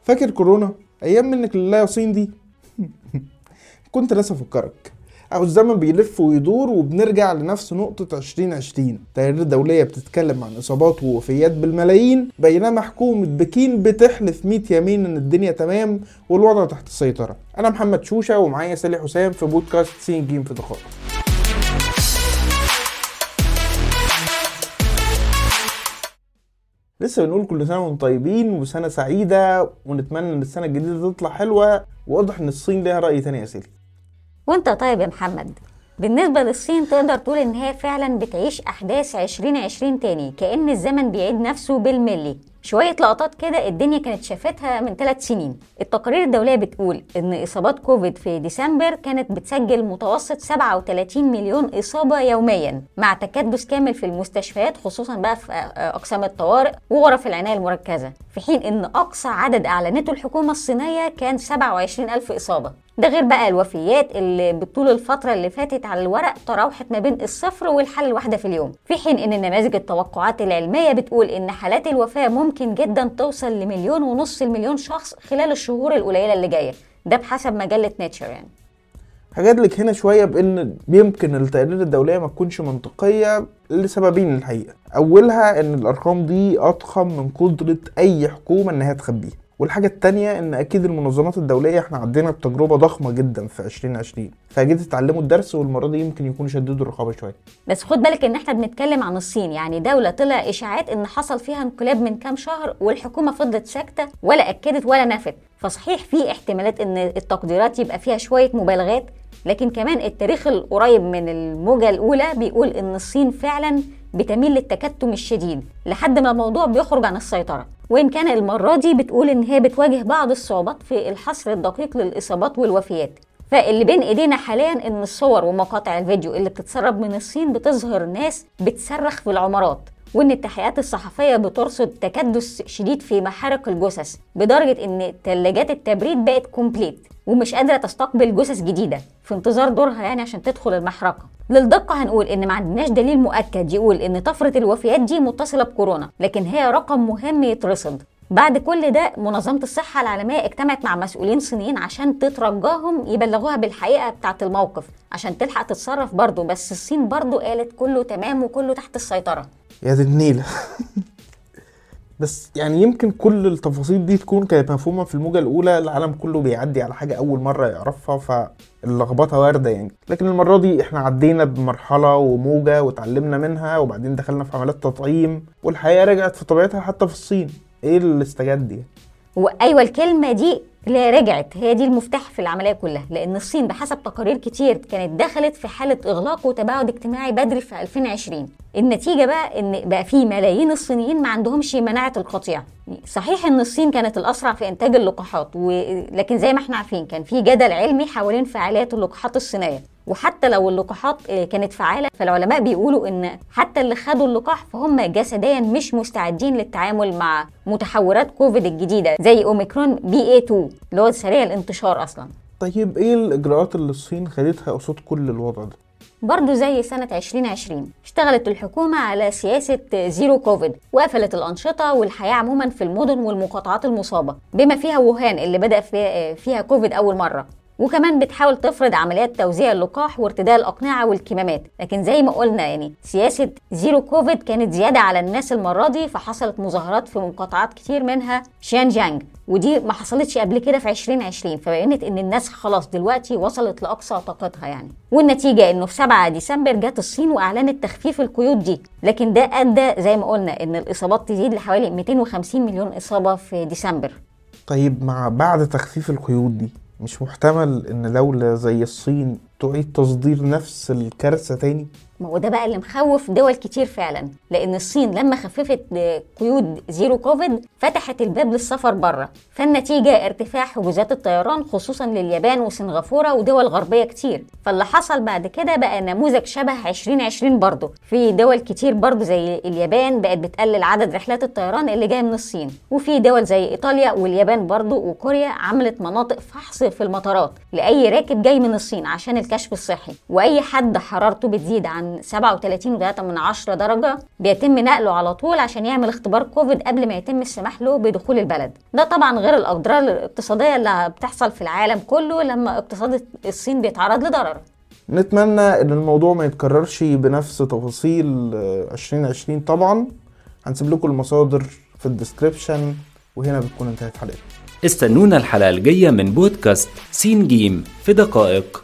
فاكر كورونا ايام منك لله يا صين دي كنت لسه افكرك اهو الزمن بيلف ويدور وبنرجع لنفس نقطة 2020 تقارير دولية بتتكلم عن إصابات ووفيات بالملايين بينما حكومة بكين بتحلف 100 يمين إن الدنيا تمام والوضع تحت السيطرة أنا محمد شوشة ومعايا سالي حسام في بودكاست سين جيم في دقائق لسه بنقول كل سنة وانتم طيبين وسنة سعيدة ونتمنى إن السنة الجديدة تطلع حلوة وواضح إن الصين ليها رأي تاني يا سيدي وانت طيب يا محمد بالنسبة للصين تقدر تقول ان هي فعلا بتعيش احداث 2020 تاني كأن الزمن بيعيد نفسه بالملي شوية لقطات كده الدنيا كانت شافتها من ثلاث سنين التقارير الدولية بتقول ان اصابات كوفيد في ديسمبر كانت بتسجل متوسط 37 مليون اصابة يوميا مع تكدس كامل في المستشفيات خصوصا بقى في اقسام الطوارئ وغرف العناية المركزة في حين ان اقصى عدد اعلنته الحكومة الصينية كان 27 الف اصابة ده غير بقى الوفيات اللي بطول الفترة اللي فاتت على الورق تراوحت ما بين الصفر والحالة الواحدة في اليوم في حين ان نماذج التوقعات العلمية بتقول ان حالات الوفاة ممكن جدا توصل لمليون ونص المليون شخص خلال الشهور القليلة اللي جاية ده بحسب مجلة نيتشر يعني هجادلك هنا شوية بإن يمكن التقارير الدولية ما تكونش منطقية لسببين الحقيقة أولها إن الأرقام دي أضخم من قدرة أي حكومة إنها تخبيها والحاجة التانية إن أكيد المنظمات الدولية إحنا عدينا بتجربة ضخمة جدا في 2020 فأكيد اتعلموا الدرس والمرة دي يمكن يكونوا شددوا الرقابة شوية بس خد بالك ان احنا بنتكلم عن الصين يعني دولة طلع اشاعات ان حصل فيها انقلاب من كام شهر والحكومة فضلت ساكتة ولا اكدت ولا نفت فصحيح في احتمالات ان التقديرات يبقى فيها شوية مبالغات لكن كمان التاريخ القريب من الموجة الأولى بيقول إن الصين فعلا بتميل للتكتم الشديد لحد ما الموضوع بيخرج عن السيطرة وإن كان المرة دي بتقول إن هي بتواجه بعض الصعوبات في الحصر الدقيق للإصابات والوفيات فاللي بين ايدينا حاليا ان الصور ومقاطع الفيديو اللي بتتسرب من الصين بتظهر ناس بتصرخ في العمارات وان التحقيقات الصحفيه بترصد تكدس شديد في محارق الجثث بدرجه ان ثلاجات التبريد بقت كومبليت ومش قادره تستقبل جثث جديده في انتظار دورها يعني عشان تدخل المحرقه للدقة هنقول إن ما عندناش دليل مؤكد يقول إن طفرة الوفيات دي متصلة بكورونا، لكن هي رقم مهم يترصد. بعد كل ده منظمة الصحة العالمية اجتمعت مع مسؤولين صينيين عشان تترجاهم يبلغوها بالحقيقة بتاعة الموقف عشان تلحق تتصرف برضه بس الصين برضه قالت كله تمام وكله تحت السيطرة يا دي النيلة بس يعني يمكن كل التفاصيل دي تكون كانت مفهومة في الموجة الأولى العالم كله بيعدي على حاجة أول مرة يعرفها فاللخبطة واردة يعني لكن المرة دي احنا عدينا بمرحلة وموجة وتعلمنا منها وبعدين دخلنا في عمليات تطعيم والحياة رجعت في طبيعتها حتى في الصين ايه اللي استجد دي؟ وايوه الكلمه دي اللي رجعت هي دي المفتاح في العمليه كلها لان الصين بحسب تقارير كتير كانت دخلت في حاله اغلاق وتباعد اجتماعي بدري في 2020 النتيجه بقى ان بقى في ملايين الصينيين ما عندهمش مناعه القطيع صحيح ان الصين كانت الاسرع في انتاج اللقاحات و... لكن زي ما احنا عارفين كان في جدل علمي حوالين فعاليات اللقاحات الصينيه وحتى لو اللقاحات كانت فعاله فالعلماء بيقولوا ان حتى اللي خدوا اللقاح فهم جسديا مش مستعدين للتعامل مع متحورات كوفيد الجديده زي اوميكرون بي اي 2 اللي هو سريع الانتشار اصلا طيب ايه الاجراءات اللي الصين خدتها قصاد كل الوضع ده؟ برضه زي سنة 2020 اشتغلت الحكومة على سياسة زيرو كوفيد وقفلت الأنشطة والحياة عموما في المدن والمقاطعات المصابة بما فيها ووهان اللي بدأ فيها كوفيد أول مرة وكمان بتحاول تفرض عمليات توزيع اللقاح وارتداء الأقنعة والكمامات لكن زي ما قلنا يعني سياسة زيرو كوفيد كانت زيادة على الناس المرة دي فحصلت مظاهرات في مقاطعات كتير منها شيانجيانج ودي ما حصلتش قبل كده في 2020 فبينت ان الناس خلاص دلوقتي وصلت لاقصى طاقتها يعني والنتيجه انه في 7 ديسمبر جت الصين واعلنت تخفيف القيود دي لكن ده ادى زي ما قلنا ان الاصابات تزيد لحوالي 250 مليون اصابه في ديسمبر طيب مع بعد تخفيف القيود دي مش محتمل ان دولة زي الصين تعيد تصدير نفس الكارثة تاني ما هو ده بقى اللي مخوف دول كتير فعلا لان الصين لما خففت قيود زيرو كوفيد فتحت الباب للسفر بره فالنتيجه ارتفاع حجوزات الطيران خصوصا لليابان وسنغافوره ودول غربيه كتير فاللي حصل بعد كده بقى نموذج شبه 2020 برضه في دول كتير برضه زي اليابان بقت بتقلل عدد رحلات الطيران اللي جايه من الصين وفي دول زي ايطاليا واليابان برضه وكوريا عملت مناطق فحص في المطارات لاي راكب جاي من الصين عشان الكشف الصحي واي حد حرارته بتزيد عن 37.3 من 10 درجه بيتم نقله على طول عشان يعمل اختبار كوفيد قبل ما يتم السماح له بدخول البلد ده طبعا غير الاضرار الاقتصاديه اللي بتحصل في العالم كله لما اقتصاد الصين بيتعرض لضرر نتمنى ان الموضوع ما يتكررش بنفس تفاصيل آه، 2020 طبعا هنسيب لكم المصادر في الديسكريبشن وهنا بتكون انتهت حلقتنا استنونا الحلقة الجاية من بودكاست سين جيم في دقائق